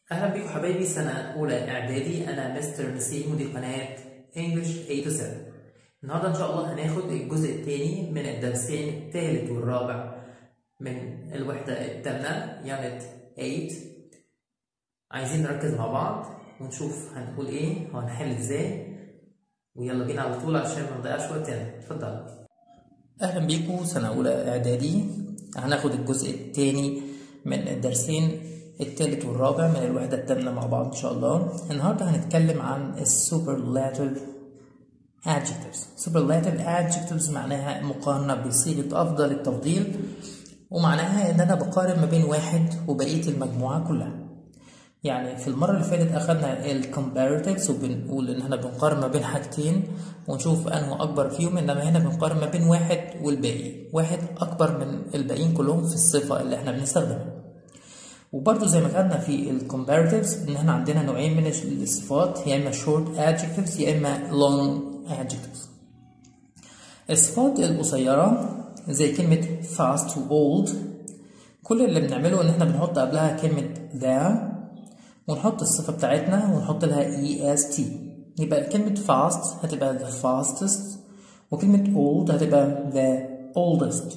أهلا بيكم حبايبي سنة أولى إعدادي أنا مستر نسيم ودي قناة English A to Z النهاردة إن شاء الله هناخد الجزء الثاني من الدرسين الثالث والرابع من الوحدة الثامنة يونت 8 عايزين نركز مع بعض ونشوف هنقول إيه وهنحل إزاي ويلا بينا على طول عشان ما نضيعش وقتنا اتفضل أهلا بيكم سنة أولى إعدادي هناخد الجزء الثاني من الدرسين الثالث والرابع من الوحدة الثامنة مع بعض إن شاء الله النهاردة هنتكلم عن السوبرلاتيف adjectives superlative adjectives معناها مقارنة بصيغة أفضل التفضيل ومعناها إن أنا بقارن ما بين واحد وبقية المجموعة كلها يعني في المرة اللي فاتت أخدنا ال comparatives وبنقول إن احنا بنقارن ما بين حاجتين ونشوف أنه أكبر فيهم إنما هنا بنقارن ما بين واحد والباقي واحد أكبر من الباقيين كلهم في الصفة اللي احنا بنستخدمها وبرضه زي ما خدنا في ال comparatives إن احنا عندنا نوعين من الصفات يا إما short adjectives يا إما long adjectives الصفات القصيرة زي كلمة fast و old كل اللي بنعمله إن احنا بنحط قبلها كلمة the ونحط الصفة بتاعتنا ونحط لها est يبقى كلمة fast هتبقى the fastest وكلمة old هتبقى the oldest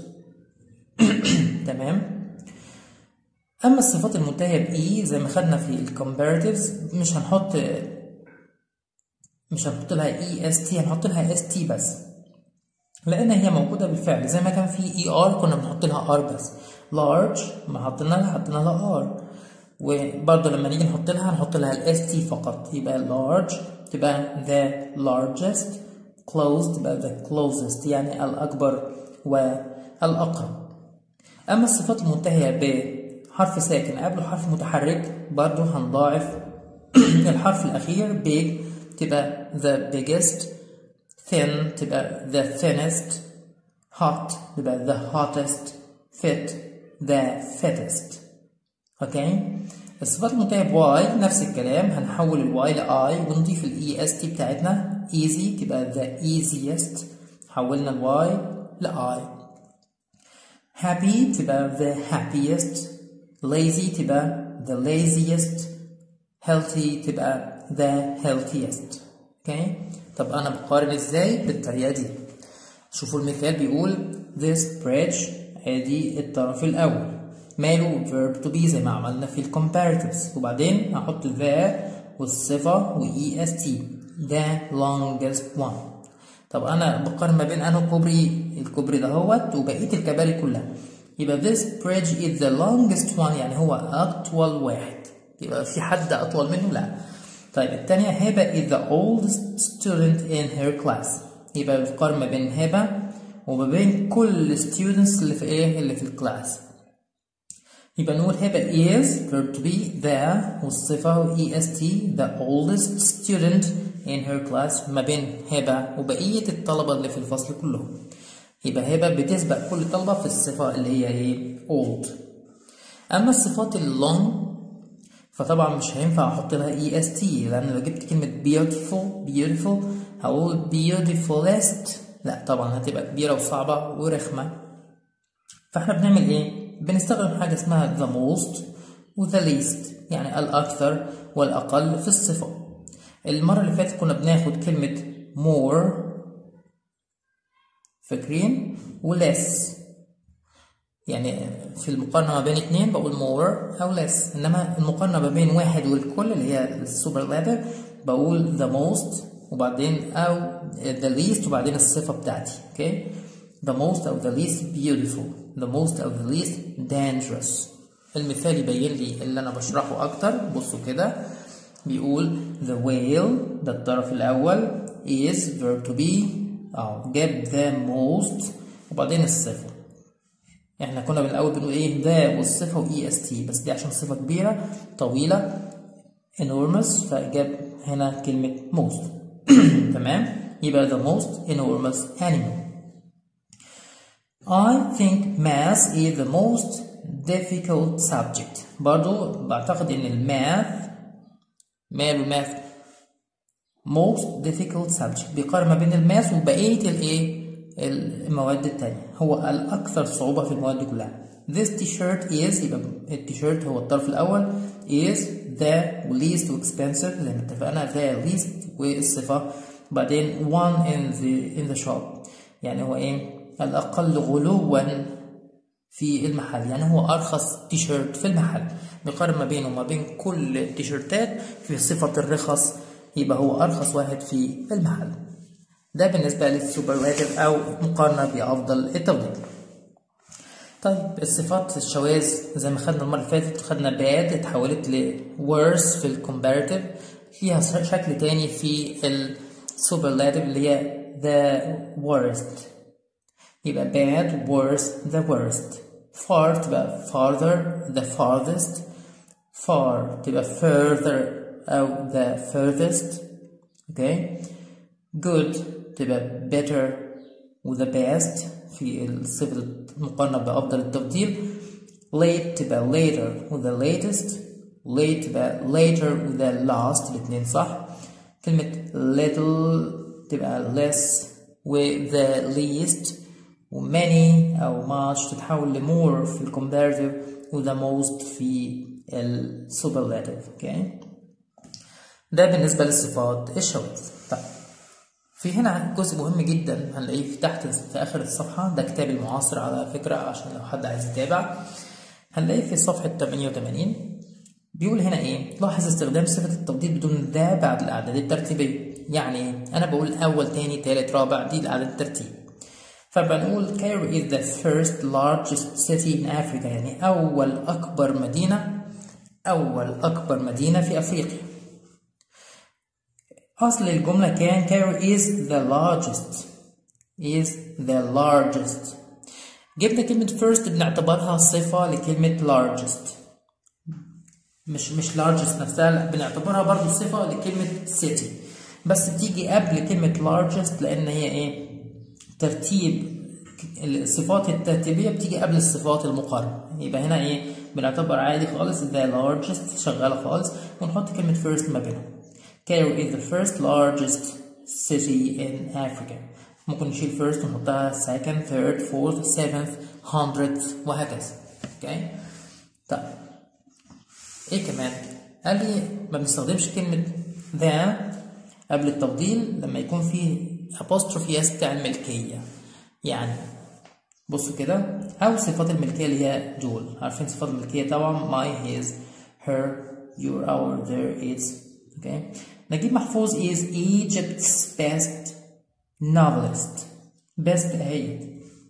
تمام أما الصفات المنتهية بإي زي ما خدنا في ال comparatives مش هنحط مش هنحط لها اي اس تي هنحط لها اس تي بس لان هي موجوده بالفعل زي ما كان في اي ار كنا بنحط لها ار بس large ما حطينا لها حطينا لها ار وبرضه لما نيجي نحط لها هنحط لها الاس تي فقط يبقى large تبقى the largest closed تبقى the closest يعني الاكبر والاقرب اما الصفات المنتهيه بحرف ساكن قبله حرف متحرك برضه هنضاعف الحرف الاخير big تبقى the biggest thin تبقى the thinnest hot تبقى the hottest fit the fittest اوكي الصفات المنتهية بواي نفس الكلام هنحول الواي لاي ونضيف الاي اس تي بتاعتنا easy تبقى the easiest حولنا الواي لاي happy تبقى the happiest lazy تبقى the laziest healthy تبقى the healthiest اوكي طب انا بقارن ازاي بالطريقه دي شوفوا المثال بيقول this bridge ادي الطرف الاول ماله verb to be زي ما عملنا في ال comparatives وبعدين احط the والصفه و est the longest one طب انا بقارن ما بين انه كوبري الكوبري دهوت وبقيه الكباري كلها يبقى this bridge is the longest one يعني هو اطول واحد يبقى في حد اطول منه لا طيب الثانية هبة is the oldest student in her class يبقى بقارن ما بين هبة وما بين كل students اللي في ايه اللي في الكلاس يبقى نقول هبة is verb to be the والصفة est the oldest student in her class ما بين هبة وبقية الطلبة اللي في الفصل كلهم يبقى هبة بتسبق كل طلبة في الصفة اللي هي ايه old أما الصفات اللونج فطبعا مش هينفع احط لها اي اس تي لان لو جبت كلمه beautiful beautiful هقول beautifulest لا طبعا هتبقى كبيره وصعبه ورخمه فاحنا بنعمل ايه بنستخدم حاجه اسمها the most و the least يعني الاكثر والاقل في الصفه المره اللي فاتت كنا بناخد كلمه more فاكرين و less يعني في المقارنة ما بين اتنين بقول more أو less إنما المقارنة ما بين واحد والكل اللي هي السوبرلاتيف بقول the most وبعدين أو the least وبعدين الصفة بتاعتي okay the most أو the least beautiful the most أو the least dangerous المثال يبين لي اللي أنا بشرحه أكتر بصوا كده بيقول the whale ده الطرف الأول is verb to be أو جاب the most وبعدين الصفة احنا كنا بالاول بنقول ايه ذا والصفه واي اس تي بس دي عشان صفه كبيره طويله enormous فجاب هنا كلمه most تمام يبقى the most enormous animal I think math is the most difficult subject برضو بعتقد ان الماث ماله الماث most difficult subject بيقارن ما بين الماث وبقيه الايه المواد التانية هو الأكثر صعوبة في المواد كلها This t-shirt is يبقى التيشيرت هو الطرف الأول is the و least و expensive زي ما اتفقنا the least والصفة بعدين one in the in the shop يعني هو ايه الأقل غلوا في المحل يعني هو أرخص تيشيرت في المحل بيقارن ما بينه وما بين كل التيشيرتات في صفة الرخص يبقى هو أرخص واحد في المحل ده بالنسبة للسوبرلاتيف أو مقارنة بأفضل التفضيل طيب الصفات الشواذ زي ما خدنا المرة اللي فاتت خدنا bad اتحولت ل worse في الكومباريتيف ليها شكل تاني في السوبرلاتيف اللي هي the worst يبقى bad worse the worst far تبقى farther the farthest far تبقى further أو the furthest okay good تبقى better و the best في الصفة المقارنة بأفضل التفضيل late تبقى later و the latest late تبقى later و the last الاتنين صح كلمة little تبقى less و the least و many أو much تتحول ل more في ال comparative و the most في ال superlative okay ده بالنسبة للصفات الشواذ طيب في هنا جزء مهم جدا هنلاقيه في تحت في آخر الصفحة ده كتاب المعاصر على فكرة عشان لو حد عايز يتابع هنلاقيه في صفحة 88 بيقول هنا إيه؟ لاحظ استخدام صفة التفضيل بدون ذا بعد الأعداد الترتيبية يعني أنا بقول أول تاني تالت رابع دي الأعداد الترتيب فبنقول Cairo is the first largest city in Africa يعني أول أكبر مدينة أول أكبر مدينة في أفريقيا أصل الجملة كان Cairo is the largest is the largest جبنا كلمة first بنعتبرها صفة لكلمة largest مش مش largest نفسها لا بنعتبرها برضو صفة لكلمة city بس بتيجي قبل كلمة largest لأن هي إيه ترتيب الصفات الترتيبية بتيجي قبل الصفات المقارنة يبقى هنا إيه بنعتبر عادي خالص the largest شغالة خالص ونحط كلمة first ما بينهم Cairo is the first largest city in Africa ممكن نشيل first ونحطها second, third, fourth, seventh, hundredth وهكذا اوكي طيب ايه كمان قال لي ما بنستخدمش كلمة the قبل التفضيل لما يكون في apostrophe s بتاع الملكية يعني بصوا كده أو صفات الملكية اللي هي دول عارفين صفات الملكية طبعا my his her your our their its okay نجيب محفوظ is Egypt's best novelist best اهي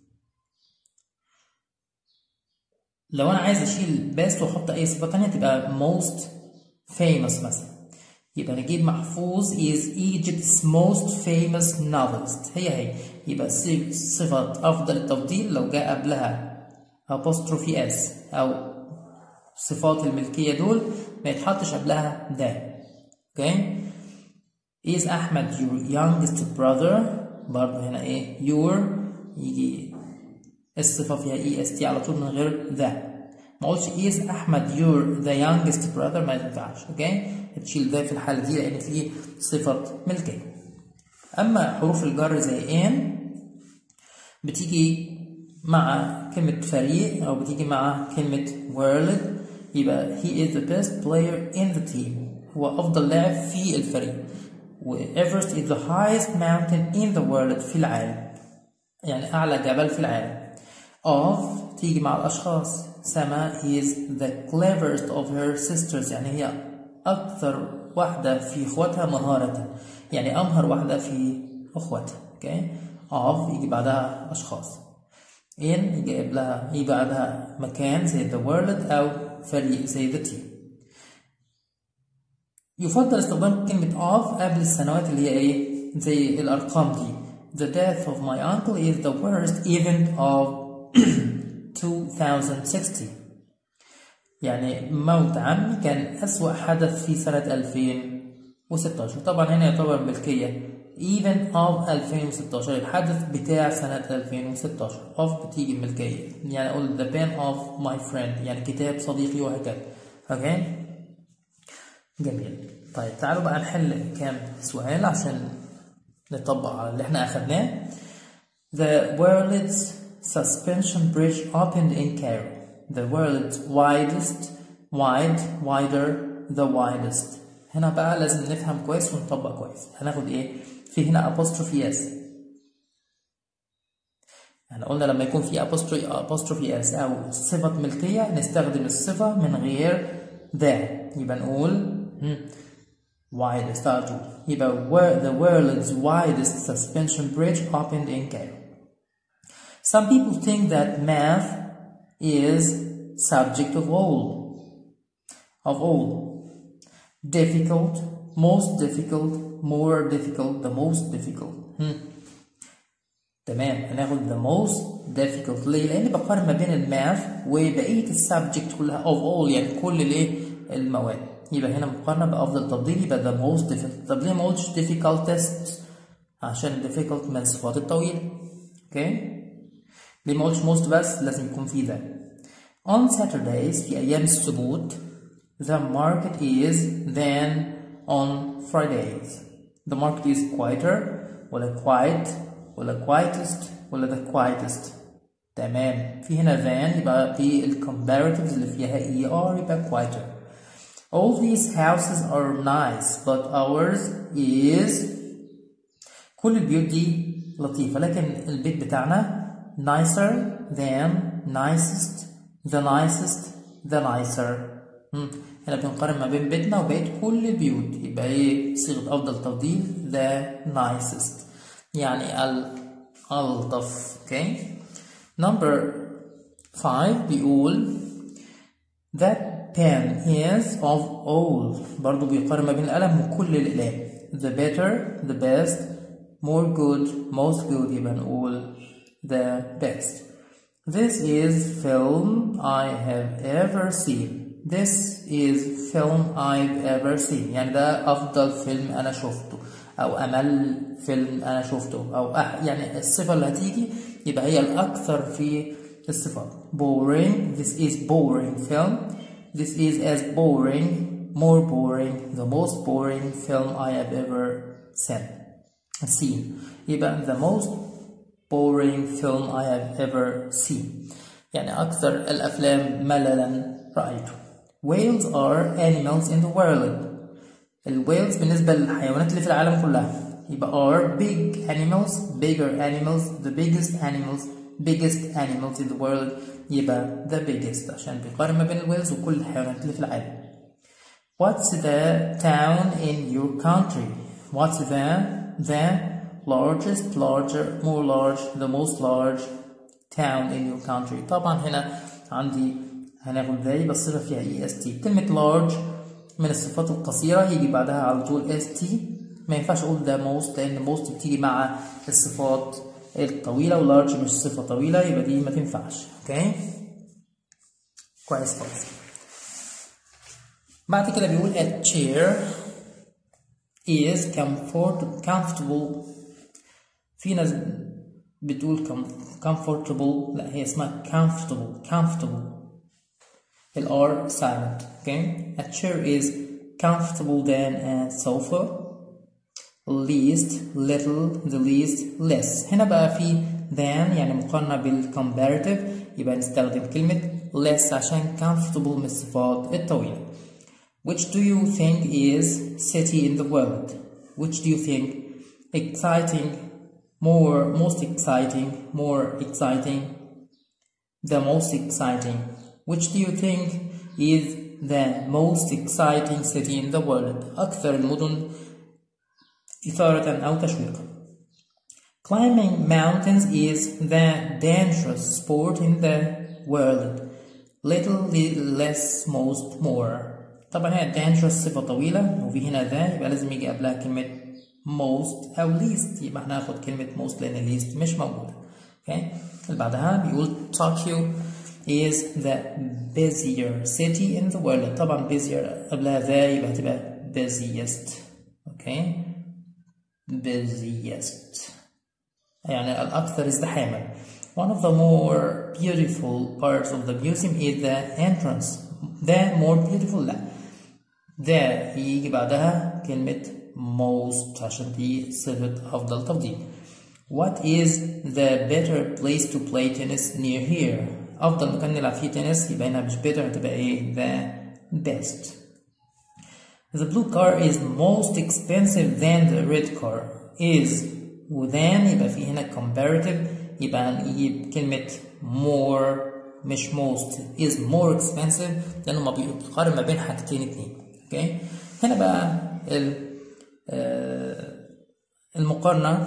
لو انا عايز اشيل best واحط اي صفة تانية تبقى most famous مثلا يبقى نجيب محفوظ is Egypt's most famous novelist هي هي يبقى صفة أفضل التفضيل لو جاء قبلها apostrophe s أو صفات الملكية دول ما يتحطش قبلها ده اوكي is أحمد your youngest brother برضه هنا ايه your يجي الصفة فيها اي اس تي على طول من غير ذا ما اقولش is أحمد your the youngest brother ما ينفعش اوكي تشيل ذا في الحالة دي لأن في صفة ملكية أما حروف الجر زي ان بتيجي مع كلمة فريق أو بتيجي مع كلمة world يبقى he is the best player in the team هو أفضل لاعب في الفريق و Everest is the highest mountain in the world في العالم يعني أعلى جبل في العالم of تيجي مع الأشخاص سما is the cleverest of her sisters يعني هي أكثر واحدة في إخواتها مهارة يعني أمهر واحدة في إخواتها أوكي of يجي بعدها أشخاص in يجي قبلها يجي بعدها مكان زي the world أو فريق زي the team يفضل استخدام كلمة of قبل السنوات اللي هي ايه زي الأرقام دي The death of my uncle is the worst event of 2060 يعني موت عمي كان أسوأ حدث في سنة 2016 طبعا هنا يعتبر ملكية event of 2016 الحدث بتاع سنة 2016 of بتيجي الملكية يعني أقول the pen of my friend يعني كتاب صديقي وهكذا اوكي جميل طيب تعالوا بقى نحل كام سؤال عشان نطبق على اللي احنا اخدناه The world's suspension bridge opened in Cairo the world's widest wide wider the widest هنا بقى لازم نفهم كويس ونطبق كويس هناخد ايه في هنا apostrophe s احنا قلنا لما يكون في apostrophe apostrophe s او صفة ملكية نستخدم الصفة من غير the يبقى نقول widest على طول يبقى where the world's widest suspension bridge opened in Cairo Some people think that math is subject of all of all difficult most difficult more difficult the most difficult hmm. تمام هناخد the most difficult ليه؟ لأن بقارن ما بين الماث وبقية السبجكت كلها of all يعني كل الايه المواد يبقى هنا مقارنة بأفضل تفضيل يبقى the most difficult طب ليه ما قلتش difficult عشان difficult من الصفات الطويلة اوكي ليه ما قلتش most بس لازم يكون في ذا on Saturdays في أيام السبوت the market is than on Fridays the market is quieter ولا quiet ولا quietest ولا the quietest تمام في هنا than يبقى في ال comparatives اللي فيها er يبقى quieter all these houses are nice but ours is كل البيوت دي لطيفة لكن البيت بتاعنا nicer than nicest the nicest the nicer مم. هنا بنقارن ما بين بيتنا وبقية كل البيوت يبقى ايه صيغة أفضل تفضيل the nicest يعني الألطف okay number five بيقول that pen is of all برضو بيقارن ما بين القلم وكل الأقلام the better the best more good most good يبقى نقول the best this is film I have ever seen This is film I've ever seen يعني ده أفضل فيلم أنا شفته أو أمل فيلم أنا شفته أو أح يعني الصفة اللي هتيجي يبقى هي الأكثر في الصفات boring this is boring film this is as boring more boring the most boring film I have ever seen seen يبقى the most boring film I have ever seen يعني أكثر الأفلام مللا رأيته whales are animals in the world الويلز بالنسبة للحيوانات اللي في العالم كلها يبقى are big animals bigger animals the biggest animals biggest animals in the world يبقى the biggest عشان بيقارن ما بين الويلز وكل الحيوانات اللي في العالم What's the town in your country? What's the the largest larger more large the most large town in your country طبعا هنا عندي هناخد ذا يبقى الصفة فيها اي اس تي كلمة large من الصفات القصيرة يجي بعدها على طول اس تي ما ينفعش اقول ده most لان most بتيجي مع الصفات الطويلة ولارج مش صفة طويلة يبقى دي ما تنفعش اوكي كويس خالص بعد كده بيقول a chair is comfort comfortable في ناس بتقول comfortable لا هي اسمها comfortable comfortable ال R silent okay a chair is comfortable than a sofa least little the least less هنا بقى في than يعني مقارنة بالcomparative يبقى نستخدم كلمة less عشان comfortable من الصفات الطويلة Which do you think is city in the world? Which do you think exciting, more, most exciting, more exciting, the most exciting? Which do you think is the most exciting city in the world? أكثر المدن إثارة أو تشويقا. Climbing mountains is the dangerous sport in the world. Little, less, most, more. طبعا هي dangerous صفة طويلة وفي هنا ذا يبقى لازم يجي قبلها كلمة most أو least يبقى هناخد كلمة most لأن least مش موجودة. Okay. اللي بعدها بيقول Tokyo is the busier city in the world. طبعا busier قبلها ذا يبقى هتبقى busiest. Okay. busiest يعني الأكثر ازدحاما One of the more beautiful parts of the museum is the entrance the more beautiful لا the يجي بعدها كلمة most عشان دي صفة أفضل تفضيل What is the better place to play tennis near here أفضل مكان نلعب فيه تنس يبقى هنا مش better هتبقى إيه the best The blue car is most expensive than the red car is وthan يبقى في هنا comparative يبقى نجيب كلمة more مش most is more expensive لأنه ما بيقارن ما بين حاجتين اتنين اوكي هنا بقى ال المقارنة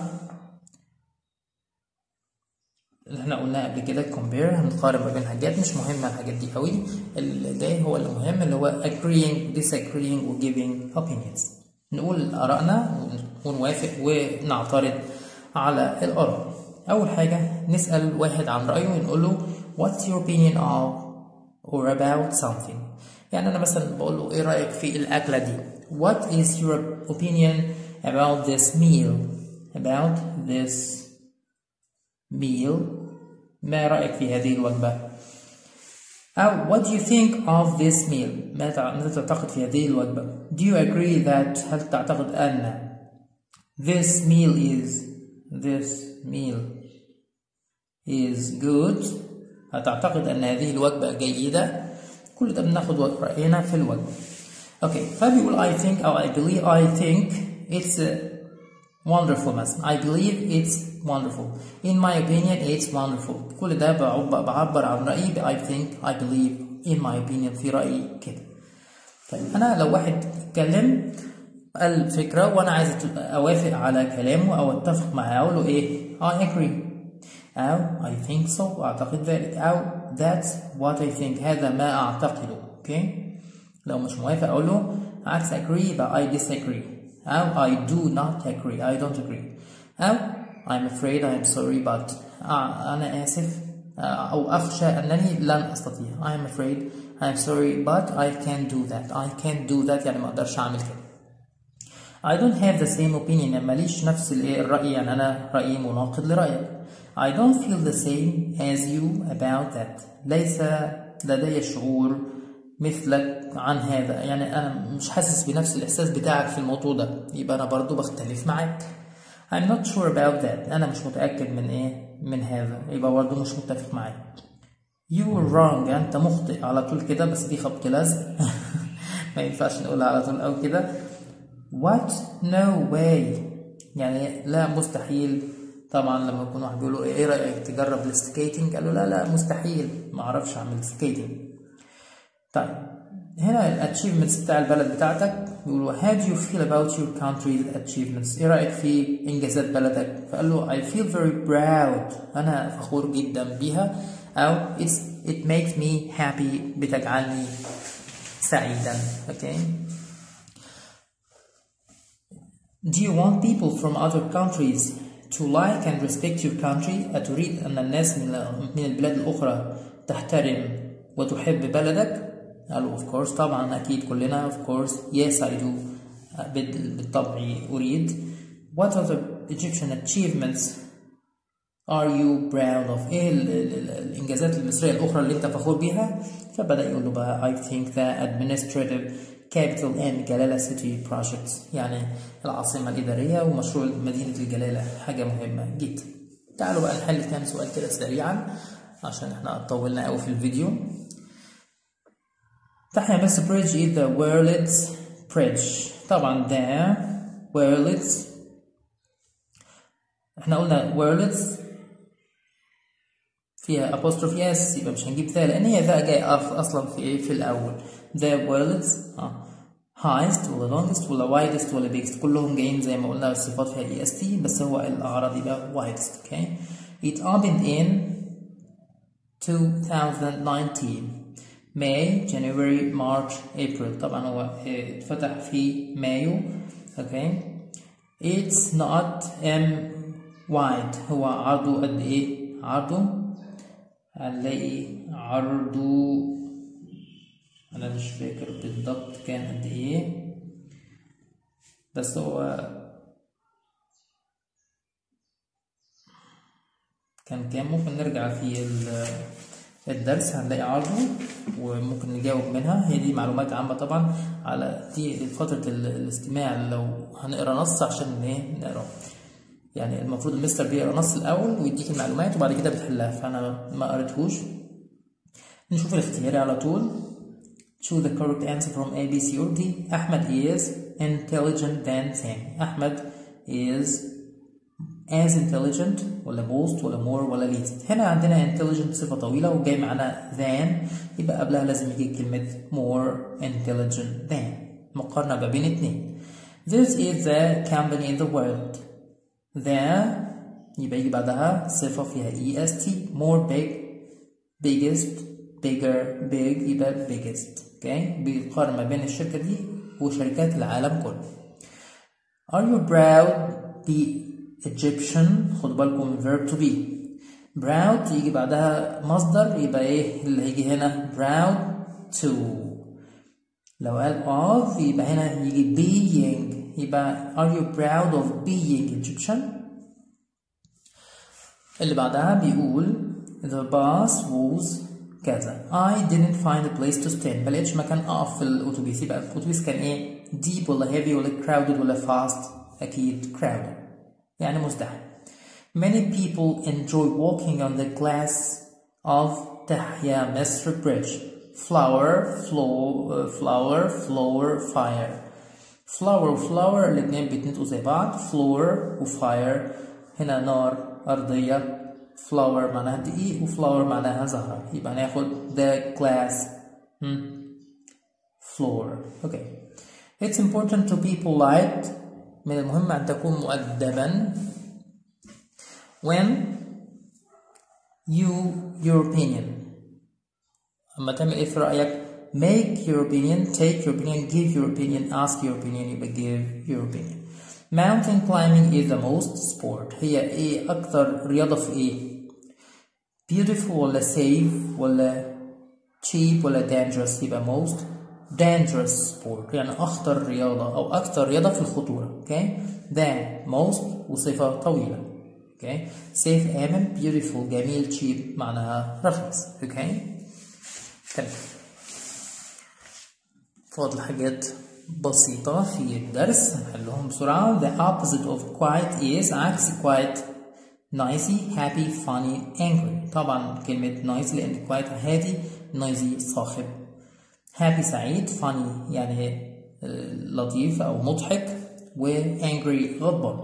اللي احنا قلناها قبل كده compare هنقارن ما بين حاجات مش مهمة الحاجات دي قوي اللي جاي هو المهم اللي هو agreeing disagreeing و giving opinions نقول آرائنا ونوافق ونعترض على الآراء أول حاجة نسأل واحد عن رأيه ونقول له what's your opinion of or about something يعني أنا مثلا بقول له إيه رأيك في الأكلة دي what is your opinion about this meal about this meal ما رأيك في هذه الوجبة أو what do you think of this meal ماذا تعتقد في هذه الوجبة do you agree that هل تعتقد أن this meal is this meal is good هتعتقد أن هذه الوجبة جيدة كل ده بناخد رأينا في الوجبة اوكي فبيقول I think أو I believe I think it's wonderful مثلا I believe it's wonderful in my opinion it's wonderful كل ده بعبر عن رأيي ب I think I believe in my opinion في رأيي كده طيب أنا لو واحد اتكلم قال فكرة وأنا عايز أوافق على كلامه أو أتفق معاه أقول له إيه I agree أو I think so أعتقد ذلك أو that's what I think هذا ما أعتقده أوكي لو مش موافق أقول له عكس agree يبقى I disagree أو I do not agree I don't agree أو I'm afraid I'm sorry but أنا آسف أو أخشى أنني لن أستطيع I'm afraid I'm sorry but I can't do that I can't do that يعني ما أقدرش أعمل كده I don't have the same opinion يعني ماليش نفس الرأي يعني أنا رأيي مناقض لرأيك I don't feel the same as you about that ليس لدي شعور مثلك عن هذا يعني أنا مش حاسس بنفس الإحساس بتاعك في الموضوع ده يبقى أنا برضو بختلف معاك I'm not sure about that أنا مش متأكد من إيه من هذا يبقى برضو مش متفق معاك You were wrong أنت مخطئ على طول كده بس دي خبط لزق ما ينفعش نقولها على طول أو كده What no way يعني لا مستحيل طبعا لما يكون واحد بيقول له ايه رايك تجرب السكيتنج قال له لا لا مستحيل ما اعرفش اعمل سكيتنج طيب هنا الاتشيفمنتس بتاع البلد بتاعتك بيقولوا how do you feel about your country's achievements ايه رايك في انجازات بلدك فقال له I feel very proud انا فخور جدا بيها او it's it makes me happy بتجعلني سعيدا اوكي okay. Do you want people from other countries to like and respect your country أتريد أن الناس من من البلاد الأخرى تحترم وتحب بلدك؟ قالوا of course طبعا أكيد كلنا of course yes I do بالطبع أريد What are the Egyptian achievements are you proud of؟ إيه الإنجازات المصرية الأخرى اللي أنت فخور بيها؟ فبدأ يقول له بقى I think the administrative capital and جلالة city projects يعني العاصمة الإدارية ومشروع مدينة الجلالة حاجة مهمة جدا تعالوا بقى نحل كام سؤال كده سريعا عشان احنا طولنا قوي في الفيديو تحيا مس بريدج is the world's bridge طبعا the world's احنا قلنا world's فيها apostrophe s يبقى مش هنجيب ذا لان هي ذا جاي اصلا في ايه في الاول the world's اه highest ولا longest ولا widest ولا biggest كلهم جايين زي ما قلنا الصفات فيها اي اس تي بس هو الاعراض يبقى widest okay it opened in 2019 May January March April طبعا هو اتفتح في مايو okay it's not um, wide هو عرضه قد ايه عرضه هنلاقي عرضه انا مش فاكر بالضبط كان قد ايه بس هو كان كام ممكن نرجع في الدرس هنلاقي عرضه وممكن نجاوب منها هي دي معلومات عامة طبعا على دي فترة الاستماع لو هنقرا نص عشان ايه نقرا يعني المفروض المستر بيقرا نص الاول ويديك المعلومات وبعد كده بتحلها فانا ما قريتهوش نشوف الاختياري على طول choose the correct answer from A B C or D أحمد is intelligent than Sam أحمد is as intelligent ولا most ولا more ولا least هنا عندنا intelligent صفة طويلة وجاي معانا than يبقى قبلها لازم يجي كلمة more intelligent than مقارنة ما بين اتنين This is the company in the world the يبقى يجي بعدها صفة فيها est more big biggest bigger big يبقى biggest okay بيقارن ما بين الشركة دي وشركات العالم كله Are you proud be Egyptian خد بالكم من verb to be proud يجي بعدها مصدر يبقى ايه اللي هيجي هنا proud to لو قال of يبقى هنا يجي being يبقى are you proud of being Egyptian اللي بعدها بيقول the bus was كذا I didn't find a place to stand ما لقيتش مكان اقف في الاتوبيس يبقى الاتوبيس كان ايه deep ولا heavy ولا crowded ولا fast اكيد crowded يعني مزدحم many people enjoy walking on the glass of تحيا مصر bridge flower flow uh, flower flower fire flower و flower الاتنين بيتنطقوا زي بعض floor و fire هنا نار أرضية flower معناها دقيق و flower معناها زهرة يبقى ناخد the glass hmm. floor okay it's important to be polite من المهم أن تكون مؤدبا when you your opinion أما تعمل إيه في رأيك make your opinion take your opinion give your opinion ask your opinion يبقى give your opinion mountain climbing is the most sport هي إيه أكثر رياضة في إيه beautiful ولا safe ولا cheap ولا dangerous يبقى most dangerous sport يعني أخطر رياضة أو أكثر رياضة في الخطورة okay than most وصفة طويلة okay safe آمن beautiful جميل cheap معناها رخيص okay تمام فاضل حاجات بسيطة في الدرس هنحلهم بسرعة the opposite of quiet is عكس quiet noisy happy funny angry طبعا كلمة noisy لأن quiet هادي noisy صاخب happy سعيد funny يعني لطيف أو مضحك و angry غضبان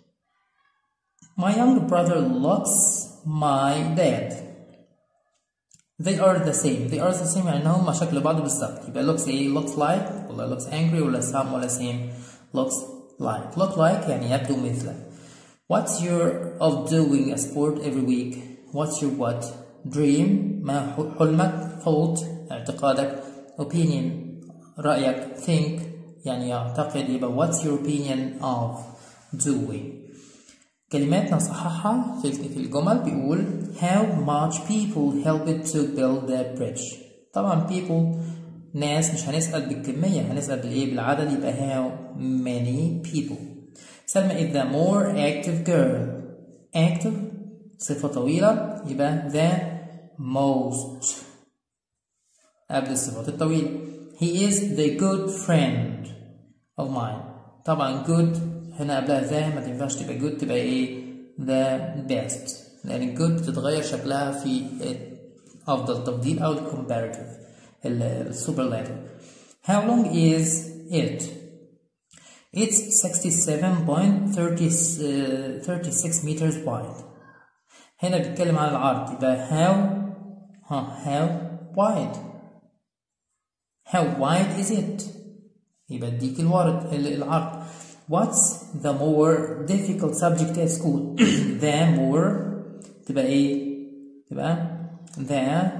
My younger brother looks my dad They are the same They are the same يعني هم شكل بعض بالظبط يبقى looks ايه looks like ولا looks angry ولا some ولا same looks like look like يعني يبدو مثله What's your of doing a sport every week What's your what dream ما حلمك thought اعتقادك opinion رأيك think يعني يعتقد يبقى what's your opinion of doing كلمات نصححها في في الجمل بيقول how much people helped to build the bridge طبعا people ناس مش هنسأل بالكمية هنسأل بالإيه بالعدد يبقى how many people سلمى is the more active girl active صفة طويلة يبقى the most قبل الصفات الطويلة he is the good friend of mine طبعا good هنا قبلها ذا ما تنفعش تبقى good تبقى ايه the best لأن good بتتغير شكلها في أفضل تفضيل أو comparative السوبرلاتيف how long is it it's 67.36 meters wide هنا بيتكلم عن العرض يبقى how ها how wide how wide is it يبقى اديك الورد العرض What's the more difficult subject at school? the more تبقى ايه؟ تبقى the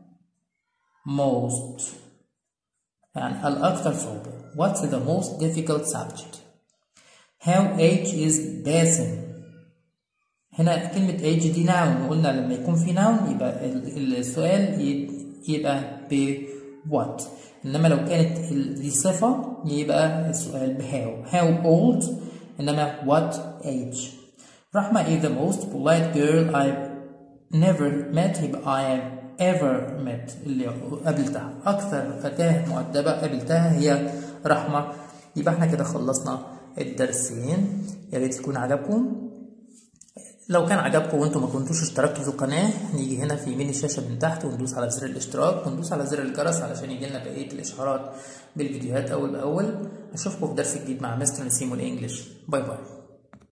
most يعني الأكثر صعوبة. What's the most difficult subject? How age is passing? هنا كلمة age دي noun وقلنا لما يكون في noun يبقى السؤال يبقى ب what إنما لو كانت دي صفة يبقى السؤال ب how how old إنما what age رحمة is the most polite girl I've never met يبقى I have ever met اللي قابلتها أكثر فتاة مؤدبة قابلتها هي رحمة يبقى احنا كده خلصنا الدرسين يا ريت يكون عجبكم لو كان عجبكم وانتم ما كنتوش اشتركتوا في القناة نيجي هنا في يمين الشاشة من تحت وندوس على زر الاشتراك وندوس على زر الجرس علشان يجيلنا بقية الإشعارات بالفيديوهات أول بأول أشوفكم في درس جديد مع مستر نسيم الإنجليش باي باي